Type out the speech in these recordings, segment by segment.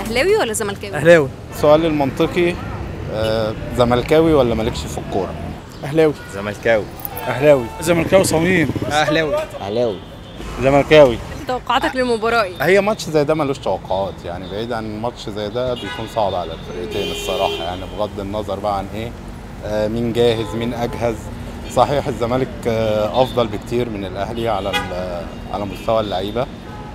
اهلاوي ولا زملكاوي اهلاوي السؤال المنطقي آه، زملكاوي ولا مالكش في الكوره اهلاوي زملكاوي اهلاوي زملكاوي صميم اهلاوي اهلاوي زملكاوي توقعاتك للمباراه ايه هي ماتش زي ده ملوش توقعات يعني بعيد عن ماتش زي ده بيكون صعب على الفرقتين الصراحه يعني بغض النظر بقى عن ايه آه، مين جاهز مين اجهز صحيح الزمالك آه، افضل بكتير من الاهلي على ال- على مستوى اللعيبه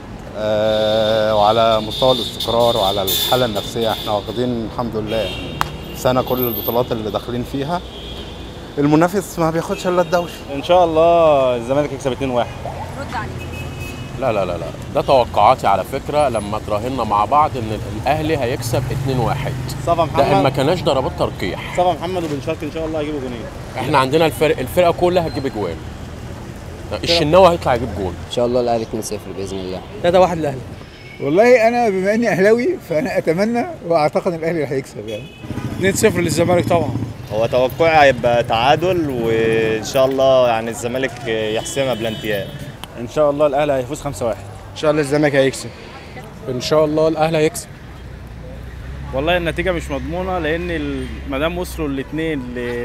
آه، وعلى مستوى الاستقرار وعلى الحاله النفسيه احنا واخدين الحمد لله سنه كل البطولات اللي داخلين فيها المنافس ما بياخدش الا الدوري ان شاء الله الزمالك يكسب 2-1 رد عليه لا لا لا لا ده توقعاتي على فكره لما تراهنا مع بعض ان الاهلي هيكسب 2-1 صفا ده ان ما محمد كاناش ضربات ترقيح صفا محمد وبن شرقي ان شاء الله هيجيبوا جونين احنا عندنا الفرق الفرقه كلها هتجيب اجوان الشناوي هيطلع يجيب جول ان شاء الله الاهلي 2-0 باذن الله 3-1 الاهلي والله انا بما اني اهلاوي فانا اتمنى واعتقد ان الاهلي هيكسب يعني 2-0 للزمالك طبعا هو توقعي هيبقى تعادل وان شاء الله يعني الزمالك يحسمها بلانتيات ان شاء الله الاهلي هيفوز 5-1 ان شاء الله الزمالك هيكسب ان شاء الله الاهلي هيكسب والله النتيجة مش مضمونة لأن ال- ما دام وصلوا الاثنين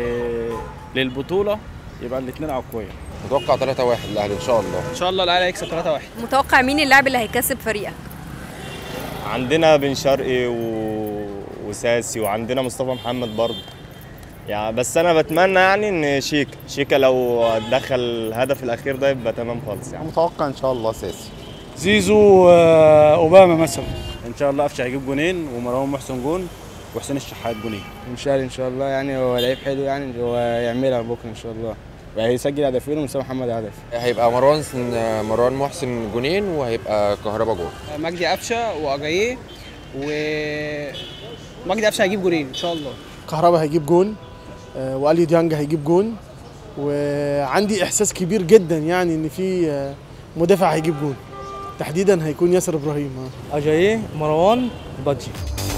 للبطولة يبقى الاثنين أقوياء متوقع 3-1 الاهلي ان شاء الله ان شاء الله الاهلي هيكسب 3-1 متوقع مين اللاعب اللي هيكسب فريقك عندنا بن شرقي و... وساسي وعندنا مصطفى محمد برضه يعني بس انا بتمنى يعني ان شيكا شيكا لو دخل الهدف الاخير ده يبقى تمام خالص يعني متوقع ان شاء الله ساسي زيزو آه، اوباما مثلا ان شاء الله قفشه هيجيب جونين ومروان محسن جون وحسين الشحات جونين مشاري ان شاء الله يعني هو لعيب حلو يعني هو يعملها بكره ان شاء الله وهيسجل هدفين ومصطفى محمد هدف هيبقى مروان مروان محسن جونين وهيبقى كهربا جول مجدي قفشه واجاييه و مجدي قفشه هيجيب جولين ان شاء الله كهربا هيجيب جون آه، واليو ديانج هيجيب جون وعندي احساس كبير جدا يعني ان في آه، مدافع هيجيب جون تحديدا هيكون ياسر ابراهيم آه. اجاييه مروان بادجي